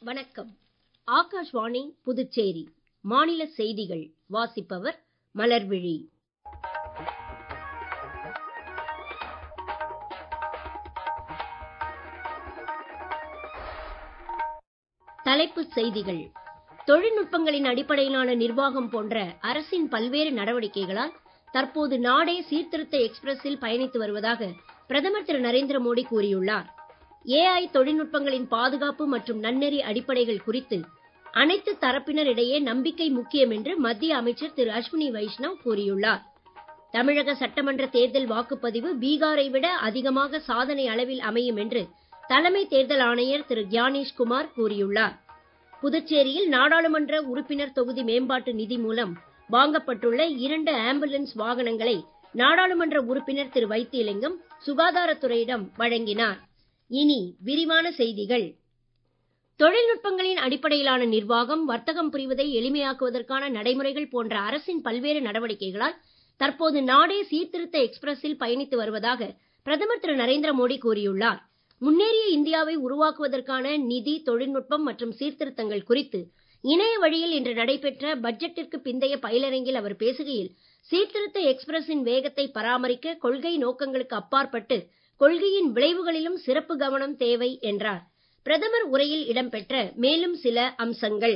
வணக்கம் ஆகாஷ்வாணி புதுச்சேரி மாநில செய்திகள் வாசிப்பவர் மலர்விழி தலைப்புச் செய்திகள் தொழில்நுட்பங்களின் அடிப்படையிலான நிர்வாகம் போன்ற அரசின் பல்வேறு நடவடிக்கைகளால் தற்போது நாடே சீர்திருத்த எக்ஸ்பிரஸில் பயணித்து வருவதாக பிரதமர் திரு நரேந்திர மோடி கூறியுள்ளார் ஏஐ தொழில்நுட்பங்களின் பாதுகாப்பு மற்றும் நன்னெறி அடிப்படைகள் குறித்து அனைத்து தரப்பினர் இடையே நம்பிக்கை முக்கியம் என்று மத்திய அமைச்சர் திரு அஸ்வினி வைஷ்ணவ் கூறியுள்ளார் தமிழக சட்டமன்ற தேர்தல் வாக்குப்பதிவு பீகாரை விட அதிகமாக சாதனை அளவில் அமையும் என்று தலைமை தேர்தல் ஆணையர் திரு கியானேஷ் குமார் கூறியுள்ளார் புதுச்சேரியில் நாடாளுமன்ற உறுப்பினர் தொகுதி மேம்பாட்டு நிதி மூலம் வாங்கப்பட்டுள்ள இரண்டு ஆம்புலன்ஸ் வாகனங்களை நாடாளுமன்ற உறுப்பினர் திரு வைத்தியலிங்கம் சுகாதாரத்துறையிடம் வழங்கினார் இனி விரிவான செய்திகள் தொழில்நுட்பங்களின் அடிப்படையிலான நிர்வாகம் வர்த்தகம் புரிவதை எளிமையாக்குவதற்கான நடைமுறைகள் போன்ற அரசின் பல்வேறு நடவடிக்கைகளால் தற்போது நாடே சீர்திருத்த எக்ஸ்பிரஸில் பயணித்து வருவதாக பிரதமர் திரு நரேந்திர மோடி கூறியுள்ளார் முன்னேறிய இந்தியாவை உருவாக்குவதற்கான நிதி தொழில்நுட்பம் மற்றும் சீர்திருத்தங்கள் குறித்து இணைய வழியில் இன்று நடைபெற்ற பட்ஜெட்டிற்கு பிந்தைய பயிலரங்கில் அவர் பேசுகையில் சீர்திருத்த எக்ஸ்பிரஸின் வேகத்தை பராமரிக்க கொள்கை நோக்கங்களுக்கு அப்பாற்பட்டு கொள்கையின் விளைவுகளிலும் சிறப்பு கவனம் தேவை என்றார் பிரதமர் உரையில் இடம்பெற்ற மேலும் சில அம்சங்கள்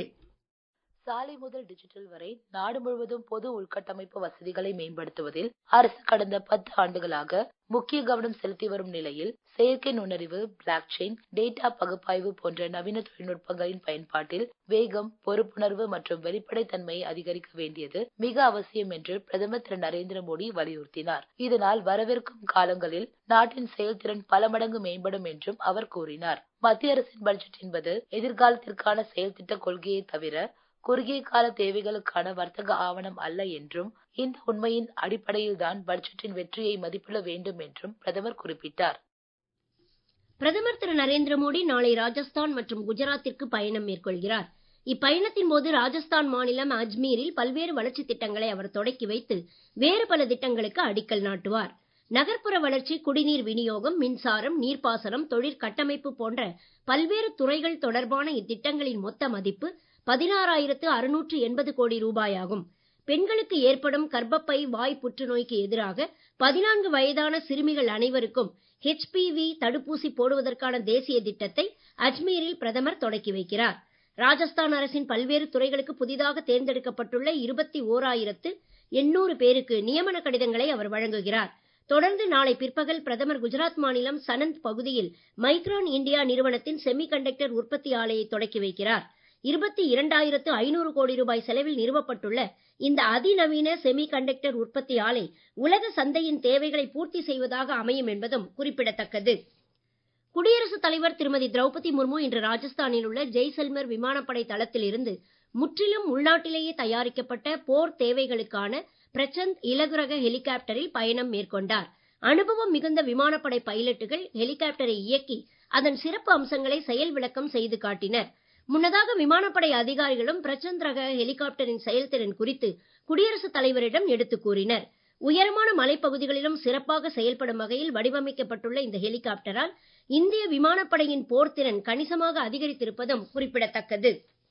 சாலை முதல் டிஜிட்டல் வரை நாடு முழுவதும் பொது உள்கட்டமைப்பு வசதிகளை மேம்படுத்துவதில் அரசு கடந்த பத்து ஆண்டுகளாக முக்கிய கவனம் செலுத்தி வரும் நிலையில் செயற்கை நுண்ணறிவு பிளாக் செயின் டேட்டா பகுப்பாய்வு போன்ற நவீன தொழில்நுட்பங்களின் பயன்பாட்டில் வேகம் பொறுப்புணர்வு மற்றும் வெளிப்படைத்தன்மையை அதிகரிக்க வேண்டியது மிக அவசியம் என்று பிரதமர் திரு நரேந்திர மோடி வலியுறுத்தினார் இதனால் வரவிருக்கும் காலங்களில் நாட்டின் செயல்திறன் பல மடங்கு மேம்படும் என்றும் அவர் கூறினார் மத்திய அரசின் பட்ஜெட் என்பது எதிர்காலத்திற்கான செயல்திட்ட கொள்கையை தவிர குறுகிய கால தேவைகளுக்கான வர்த்தக ஆவணம் அல்ல என்றும் இந்த உண்மையின் அடிப்படையில்தான் பட்ஜெட்டின் வெற்றியை மதிப்பிட வேண்டும் என்றும் பிரதமர் குறிப்பிட்டார் பிரதமர் திரு நரேந்திர மோடி நாளை ராஜஸ்தான் மற்றும் குஜராத்திற்கு பயணம் மேற்கொள்கிறார் இப்பயணத்தின் போது ராஜஸ்தான் மாநிலம் அஜ்மீரில் பல்வேறு வளர்ச்சித் திட்டங்களை அவர் தொடக்கி வைத்து வேறு பல திட்டங்களுக்கு அடிக்கல் நாட்டுவார் நகர்ப்புற வளர்ச்சி குடிநீர் விநியோகம் மின்சாரம் நீர்ப்பாசனம் தொழிற்கட்டமைப்பு போன்ற பல்வேறு துறைகள் தொடர்பான இத்திட்டங்களின் மொத்த மதிப்பு பதினாறாயிரத்து அறுநூற்று எண்பது கோடி ரூபாயாகும் பெண்களுக்கு ஏற்படும் கர்ப்பப்பை வாய் புற்றுநோய்க்கு எதிராக பதினான்கு வயதான சிறுமிகள் அனைவருக்கும் ஹெச்பிவி தடுப்பூசி போடுவதற்கான தேசிய திட்டத்தை அஜ்மீரில் பிரதமர் தொடக்கி வைக்கிறார் ராஜஸ்தான் அரசின் பல்வேறு துறைகளுக்கு புதிதாக தேர்ந்தெடுக்கப்பட்டுள்ள இருபத்தி ஓராயிரத்து எண்ணூறு பேருக்கு நியமன கடிதங்களை அவர் வழங்குகிறார் தொடர்ந்து நாளை பிற்பகல் பிரதமர் குஜராத் மாநிலம் சனந்த் பகுதியில் மைக்ரான் இந்தியா நிறுவனத்தின் செமிகண்டக்டர் உற்பத்தி ஆலையை தொடக்கி வைக்கிறார் இருபத்தி இரண்டாயிரத்து ஐநூறு கோடி ரூபாய் செலவில் நிறுவப்பட்டுள்ள இந்த அதிநவீன செமி கண்டக்டர் உற்பத்தி ஆலை உலக சந்தையின் தேவைகளை பூர்த்தி செய்வதாக அமையும் என்பதும் குறிப்பிடத்தக்கது குடியரசுத் தலைவர் திருமதி திரௌபதி முர்மு இன்று ராஜஸ்தானில் உள்ள ஜெய்சல்மர் விமானப்படை தளத்தில் இருந்து முற்றிலும் உள்நாட்டிலேயே தயாரிக்கப்பட்ட போர் தேவைகளுக்கான பிரச்சந்த் இலகுரக ஹெலிகாப்டரில் பயணம் மேற்கொண்டார் அனுபவம் மிகுந்த விமானப்படை பைலட்டுகள் ஹெலிகாப்டரை இயக்கி அதன் சிறப்பு அம்சங்களை செயல் விளக்கம் செய்து காட்டினர் முன்னதாக விமானப்படை அதிகாரிகளும் பிரச்சந்த் ரக ஹெலிகாப்டரின் செயல்திறன் குறித்து குடியரசுத் தலைவரிடம் எடுத்துக் கூறினர் உயரமான மலைப்பகுதிகளிலும் சிறப்பாக செயல்படும் வகையில் வடிவமைக்கப்பட்டுள்ள இந்த ஹெலிகாப்டரால் இந்திய விமானப்படையின் போர்த்திறன் கணிசமாக அதிகரித்திருப்பதும் குறிப்பிடத்தக்கது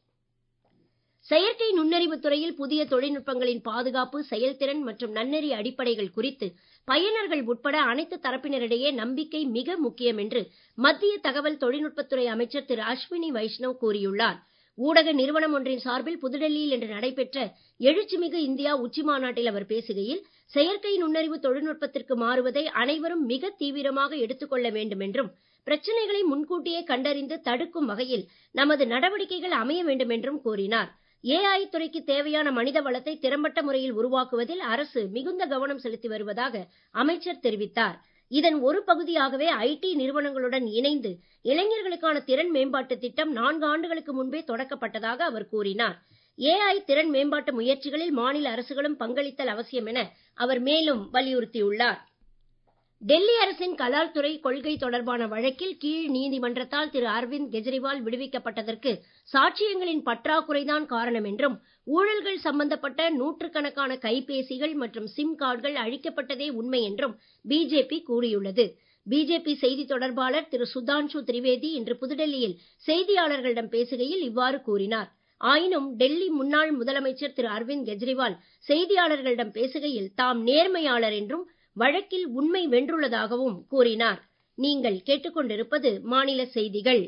செயற்கை நுண்ணறிவு துறையில் புதிய தொழில்நுட்பங்களின் பாதுகாப்பு செயல்திறன் மற்றும் நன்னெறி அடிப்படைகள் குறித்து பயனர்கள் உட்பட அனைத்து தரப்பினரிடையே நம்பிக்கை மிக முக்கியம் என்று மத்திய தகவல் தொழில்நுட்பத்துறை அமைச்சர் திரு அஸ்வினி வைஷ்ணவ் கூறியுள்ளார் ஊடக நிறுவனம் ஒன்றின் சார்பில் புதுடெல்லியில் இன்று நடைபெற்ற எழுச்சிமிகு இந்தியா உச்சி மாநாட்டில் அவர் பேசுகையில் செயற்கை நுண்ணறிவு தொழில்நுட்பத்திற்கு மாறுவதை அனைவரும் மிக தீவிரமாக எடுத்துக்கொள்ள வேண்டும் என்றும் பிரச்சனைகளை முன்கூட்டியே கண்டறிந்து தடுக்கும் வகையில் நமது நடவடிக்கைகள் அமைய வேண்டும் என்றும் கூறினார் ஏஐ துறைக்கு தேவையான மனித வளத்தை திறம்பட்ட முறையில் உருவாக்குவதில் அரசு மிகுந்த கவனம் செலுத்தி வருவதாக அமைச்சர் தெரிவித்தார் இதன் ஒரு பகுதியாகவே ஐடி நிறுவனங்களுடன் இணைந்து இளைஞர்களுக்கான திறன் மேம்பாட்டு திட்டம் நான்கு ஆண்டுகளுக்கு முன்பே தொடக்கப்பட்டதாக அவர் கூறினார் ஏஐ திறன் மேம்பாட்டு முயற்சிகளில் மாநில அரசுகளும் பங்களித்தல் அவசியம் என அவர் மேலும் வலியுறுத்தியுள்ளார் டெல்லி அரசின் கலால் துறை கொள்கை தொடர்பான வழக்கில் கீழ் நீதிமன்றத்தால் திரு அரவிந்த் கெஜ்ரிவால் விடுவிக்கப்பட்டதற்கு சாட்சியங்களின் பற்றாக்குறைதான் காரணம் என்றும் ஊழல்கள் சம்பந்தப்பட்ட நூற்றுக்கணக்கான கைபேசிகள் மற்றும் சிம் கார்டுகள் அழிக்கப்பட்டதே உண்மை என்றும் பிஜேபி கூறியுள்ளது பிஜேபி செய்தி தொடர்பாளர் திரு சுதான்ஷு திரிவேதி இன்று புதுடெல்லியில் செய்தியாளர்களிடம் பேசுகையில் இவ்வாறு கூறினார் ஆயினும் டெல்லி முன்னாள் முதலமைச்சர் திரு அரவிந்த் கெஜ்ரிவால் செய்தியாளர்களிடம் பேசுகையில் தாம் நேர்மையாளர் என்றும் வழக்கில் உண்மை வென்றுள்ளதாகவும் கூறினார் நீங்கள் கேட்டுக்கொண்டிருப்பது மாநில செய்திகள்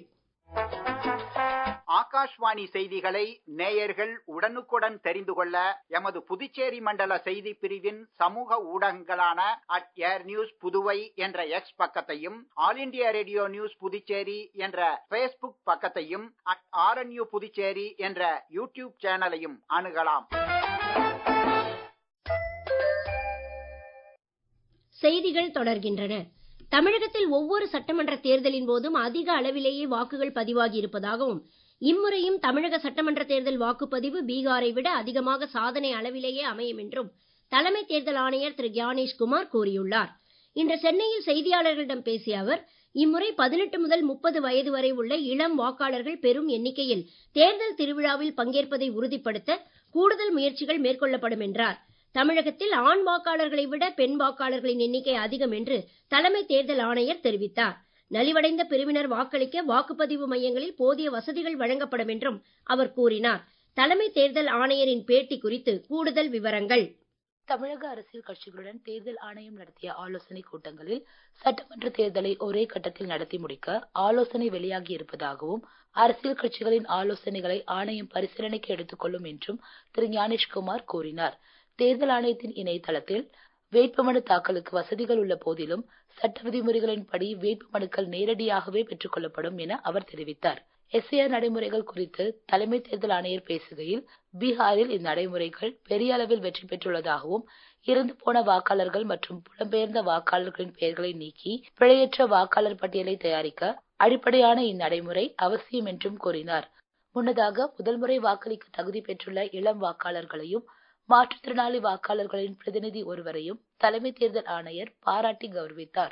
ஆகாஷ்வாணி செய்திகளை நேயர்கள் உடனுக்குடன் தெரிந்து கொள்ள எமது புதுச்சேரி மண்டல செய்தி பிரிவின் சமூக ஊடகங்களான அட் ஏர் நியூஸ் புதுவை என்ற எக்ஸ் பக்கத்தையும் All India Radio News Puducherry என்ற பேஸ்புக் பக்கத்தையும் அட் ஆர்என்யூ புதுச்சேரி என்ற யூடியூப் சேனலையும் அணுகலாம் செய்திகள் தொடர்கின்றன தமிழகத்தில் ஒவ்வொரு சட்டமன்ற தேர்தலின் போதும் அதிக அளவிலேயே வாக்குகள் பதிவாகி இருப்பதாகவும் இம்முறையும் தமிழக சட்டமன்ற தேர்தல் வாக்குப்பதிவு பீகாரை விட அதிகமாக சாதனை அளவிலேயே அமையும் என்றும் தலைமை தேர்தல் ஆணையர் திரு கியானேஷ்குமார் கூறியுள்ளார் இன்று சென்னையில் செய்தியாளர்களிடம் பேசிய அவர் இம்முறை பதினெட்டு முதல் முப்பது வயது வரை உள்ள இளம் வாக்காளர்கள் பெரும் எண்ணிக்கையில் தேர்தல் திருவிழாவில் பங்கேற்பதை உறுதிப்படுத்த கூடுதல் முயற்சிகள் மேற்கொள்ளப்படும் என்றார் தமிழகத்தில் ஆண் வாக்காளர்களை விட பெண் வாக்காளர்களின் எண்ணிக்கை அதிகம் என்று தலைமை தேர்தல் ஆணையர் தெரிவித்தார் நலிவடைந்த பிரிவினர் வாக்களிக்க வாக்குப்பதிவு மையங்களில் போதிய வசதிகள் வழங்கப்படும் என்றும் அவர் கூறினார் தலைமை தேர்தல் ஆணையரின் பேட்டி குறித்து கூடுதல் விவரங்கள் தமிழக அரசியல் கட்சிகளுடன் தேர்தல் ஆணையம் நடத்திய ஆலோசனை கூட்டங்களில் சட்டமன்ற தேர்தலை ஒரே கட்டத்தில் நடத்தி முடிக்க ஆலோசனை வெளியாகி இருப்பதாகவும் அரசியல் கட்சிகளின் ஆலோசனைகளை ஆணையம் பரிசீலனைக்கு எடுத்துக்கொள்ளும் என்றும் திரு ஞானேஷ்குமார் கூறினார் தேர்தல் ஆணையத்தின் இணையதளத்தில் வேட்புமனு தாக்கலுக்கு வசதிகள் உள்ள போதிலும் சட்ட விதிமுறைகளின்படி வேட்புமனுக்கள் நேரடியாகவே பெற்றுக் கொள்ளப்படும் என அவர் தெரிவித்தார் எஸ்ஐஆர் நடைமுறைகள் குறித்து தலைமை தேர்தல் ஆணையர் பேசுகையில் பீகாரில் இந்நடைமுறைகள் பெரிய அளவில் வெற்றி பெற்றுள்ளதாகவும் இறந்து போன வாக்காளர்கள் மற்றும் புலம்பெயர்ந்த வாக்காளர்களின் பெயர்களை நீக்கி பிழையற்ற வாக்காளர் பட்டியலை தயாரிக்க அடிப்படையான இந்நடைமுறை அவசியம் என்றும் கூறினார் முன்னதாக முதல் முறை வாக்களிக்க தகுதி பெற்றுள்ள இளம் வாக்காளர்களையும் மாற்றுத்திறனாளி வாக்காளர்களின் பிரதிநிதி ஒருவரையும் தலைமை தேர்தல் ஆணையர் பாராட்டி கௌரவித்தார்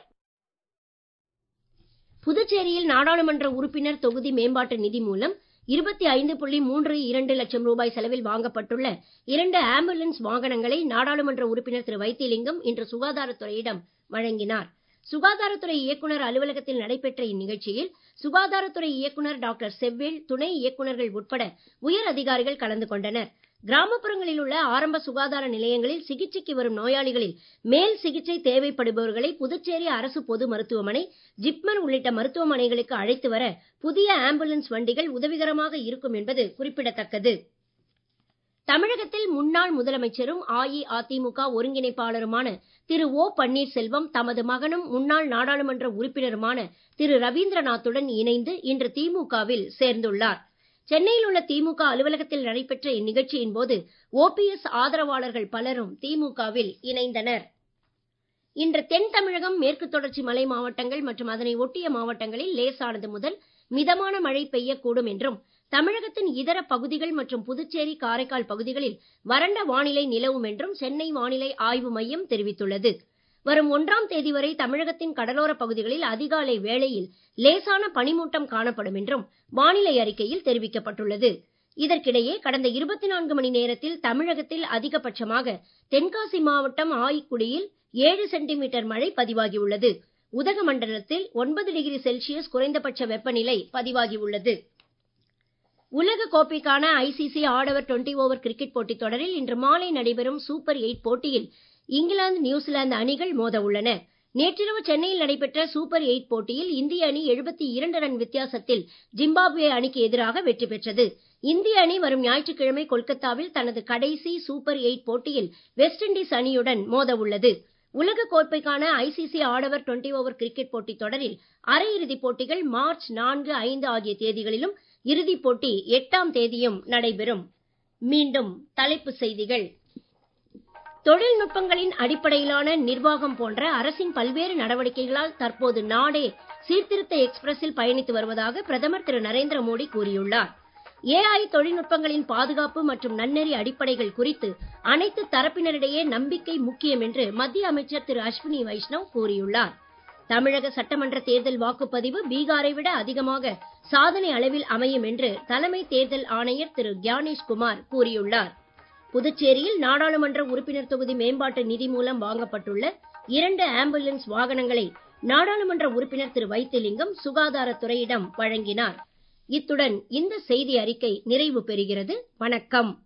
புதுச்சேரியில் நாடாளுமன்ற உறுப்பினர் தொகுதி மேம்பாட்டு நிதி மூலம் இருபத்தி ஐந்து புள்ளி மூன்று இரண்டு லட்சம் ரூபாய் செலவில் வாங்கப்பட்டுள்ள இரண்டு ஆம்புலன்ஸ் வாகனங்களை நாடாளுமன்ற உறுப்பினர் திரு வைத்திலிங்கம் இன்று சுகாதாரத்துறையிடம் வழங்கினார் சுகாதாரத்துறை இயக்குனர் அலுவலகத்தில் நடைபெற்ற இந்நிகழ்ச்சியில் சுகாதாரத்துறை இயக்குனர் டாக்டர் செவ்வேல் துணை இயக்குனர்கள் உட்பட உயர் அதிகாரிகள் கலந்து கொண்டனர் கிராமப்புறங்களில் உள்ள ஆரம்ப சுகாதார நிலையங்களில் சிகிச்சைக்கு வரும் நோயாளிகளில் மேல் சிகிச்சை தேவைப்படுபவர்களை புதுச்சேரி அரசு பொது மருத்துவமனை ஜிப்மர் உள்ளிட்ட மருத்துவமனைகளுக்கு அழைத்து வர புதிய ஆம்புலன்ஸ் வண்டிகள் உதவிகரமாக இருக்கும் என்பது குறிப்பிடத்தக்கது தமிழகத்தில் முன்னாள் முதலமைச்சரும் அஇஅதிமுக ஒருங்கிணைப்பாளருமான திரு ஓ பன்னீர்செல்வம் தமது மகனும் முன்னாள் நாடாளுமன்ற உறுப்பினருமான திரு ரவீந்திரநாத்துடன் இணைந்து இன்று திமுகவில் சேர்ந்துள்ளார் சென்னையில் உள்ள திமுக அலுவலகத்தில் நடைபெற்ற இந்நிகழ்ச்சியின் போது ஓபிஎஸ் ஆதரவாளர்கள் பலரும் திமுகவில் இணைந்தனர் இன்று தென் தமிழகம் மேற்கு தொடர்ச்சி மலை மாவட்டங்கள் மற்றும் அதனை ஒட்டிய மாவட்டங்களில் லேசானது முதல் மிதமான மழை பெய்யக்கூடும் என்றும் தமிழகத்தின் இதர பகுதிகள் மற்றும் புதுச்சேரி காரைக்கால் பகுதிகளில் வறண்ட வானிலை நிலவும் என்றும் சென்னை வானிலை ஆய்வு மையம் தெரிவித்துள்ளது வரும் ஒன்றாம் தேதி வரை தமிழகத்தின் கடலோர பகுதிகளில் அதிகாலை வேளையில் லேசான பனிமூட்டம் காணப்படும் என்றும் வானிலை அறிக்கையில் தெரிவிக்கப்பட்டுள்ளது இதற்கிடையே கடந்த இருபத்தி நான்கு மணி நேரத்தில் தமிழகத்தில் அதிகபட்சமாக தென்காசி மாவட்டம் ஆய்க்குடியில் ஏழு சென்டிமீட்டர் மழை பதிவாகியுள்ளது உதகமண்டலத்தில் ஒன்பது டிகிரி செல்சியஸ் குறைந்தபட்ச வெப்பநிலை பதிவாகியுள்ளது உலக கோப்பைக்கான ஐசிசி ஆடவர் டுவெண்டி ஓவர் கிரிக்கெட் போட்டித் தொடரில் இன்று மாலை நடைபெறும் சூப்பர் எயிட் போட்டியில் இங்கிலாந்து நியூசிலாந்து அணிகள் மோத உள்ளன நேற்றிரவு சென்னையில் நடைபெற்ற சூப்பர் எயிட் போட்டியில் இந்திய அணி எழுபத்தி இரண்டு ரன் வித்தியாசத்தில் ஜிம்பாப்வே அணிக்கு எதிராக வெற்றி பெற்றது இந்திய அணி வரும் ஞாயிற்றுக்கிழமை கொல்கத்தாவில் தனது கடைசி சூப்பர் எயிட் போட்டியில் வெஸ்ட் இண்டீஸ் அணியுடன் மோத உள்ளது உலக கோப்பைக்கான ஐசிசி ஆடவர் டுவெண்டி ஓவர் கிரிக்கெட் போட்டித் தொடரில் அரையிறுதிப் போட்டிகள் மார்ச் நான்கு ஐந்து ஆகிய தேதிகளிலும் இறுதிப் போட்டி எட்டாம் தேதியும் நடைபெறும் மீண்டும் தலைப்புச் செய்திகள் தொழில்நுட்பங்களின் அடிப்படையிலான நிர்வாகம் போன்ற அரசின் பல்வேறு நடவடிக்கைகளால் தற்போது நாடே சீர்திருத்த எக்ஸ்பிரஸில் பயணித்து வருவதாக பிரதமர் திரு நரேந்திர மோடி கூறியுள்ளார் ஏஐ தொழில்நுட்பங்களின் பாதுகாப்பு மற்றும் நன்னெறி அடிப்படைகள் குறித்து அனைத்து தரப்பினரிடையே நம்பிக்கை முக்கியம் என்று மத்திய அமைச்சர் திரு அஸ்வினி வைஷ்ணவ் கூறியுள்ளார் தமிழக சட்டமன்ற தேர்தல் வாக்குப்பதிவு பீகாரை விட அதிகமாக சாதனை அளவில் அமையும் என்று தலைமை தேர்தல் ஆணையர் திரு கியானேஷ் குமார் கூறியுள்ளார் புதுச்சேரியில் நாடாளுமன்ற உறுப்பினர் தொகுதி மேம்பாட்டு நிதி மூலம் வாங்கப்பட்டுள்ள இரண்டு ஆம்புலன்ஸ் வாகனங்களை நாடாளுமன்ற உறுப்பினர் திரு வைத்திலிங்கம் சுகாதாரத்துறையிடம் வழங்கினார் இத்துடன் இந்த செய்தி அறிக்கை நிறைவு பெறுகிறது வணக்கம்